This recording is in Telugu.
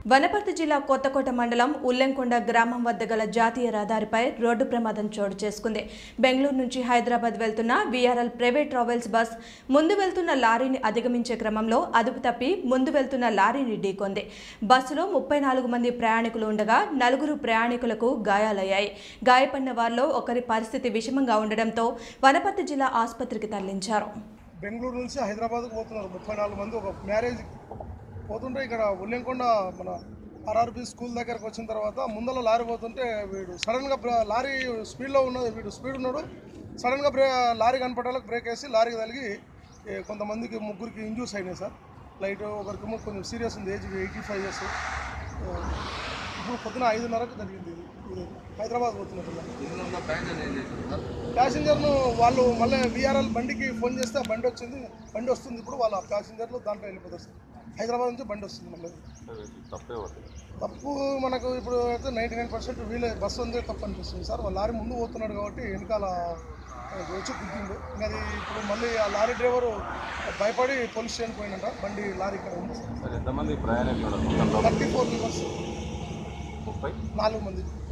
వనపర్తి జిల్లా కొత్తకోట మండలం ఉల్లెంకొండ గ్రామం వద్ద గల జాతీయ రహదారిపై రోడ్డు ప్రమాదం చోటు చేసుకుంది బెంగళూరు నుంచి హైదరాబాద్ వెళ్తున్న వీఆర్ఎల్ ప్రైవేట్ ట్రావెల్స్ బస్ ముందు వెళ్తున్న లారీని అధిగమించే క్రమంలో అదుపు తప్పి ముందు వెళ్తున్న లారీని ఢీకొంది బస్సులో ముప్పై నాలుగు మంది ప్రయాణికులు ఉండగా నలుగురు ప్రయాణికులకు గాయాలయ్యాయి గాయపడిన వారిలో ఒకరి పరిస్థితి విషమంగా ఉండడంతో వనపర్తి జిల్లా ఆసుపత్రికి తరలించారు బెంగళూరు నుంచి హైదరాబాద్కు పోతున్నారు ముప్పై నాలుగు మంది ఒక మ్యారేజ్ పోతుంటే ఇక్కడ ఉల్లెంకొండ మన ఆర్ఆర్బి స్కూల్ దగ్గరకు వచ్చిన తర్వాత ముందర లారీ పోతుంటే వీడు సడన్గా బ్ర- లారీ స్పీడ్లో ఉన్నది వీడు స్పీడ్ ఉన్నాడు సడన్గా బ్రే లారీ కనపడాలకు బ్రేక్ వేసి లారీకి తగిలి ఏ, కొంతమందికి ముగ్గురికి ఇంజూస్ అయినాయి సార్ లైట్ ఒకరికేమో కొంచెం సీరియస్ ఉంది ఏజ్ ఎయిటీ ఫైవ్ ఇయర్స్ ఇప్పుడు పొద్దున ఐదున్నరకు జరిగింది ఇది ఇది హైదరాబాద్ పోతున్నట్టు ప్యాసింజర్ను వాళ్ళు మళ్ళీ విఆర్ఎల్ బండికి ఫోన్ చేస్తే ఆ బండి వచ్చింది బండి వస్తుంది ఇప్పుడు వాళ్ళ ప్యాసింజర్లు దాంట్లో వెళ్ళిపోతారు సార్ హైదరాబాద్ నుంచి బండి వస్తుంది మళ్ళీ తప్పు మనకు ఇప్పుడు అయితే నైంటీ నైన్ పర్సెంట్ వీళ్ళే బస్సు ఉందే తప్పు అనిపిస్తుంది సార్ వాళ్ళ లారీ ముందు పోతున్నాడు కాబట్టి వెనకాల ఆ, వచ్చి గుద్దిండు ఇంకా అది ఇప్పుడు మళ్ళీ ఆ లారీ డ్రైవరు భయపడి పోలీస్ స్టేషన్ పోయినంట బండి లారీ ఇక్కడ ఉంది సార్ సార్ ఎంతమంది ప్రయాణికులు ఉన్నారు మొత్తంలో థర్టీ ఫోర్ మెంబర్స్ ముప్పై నాలుగు మంది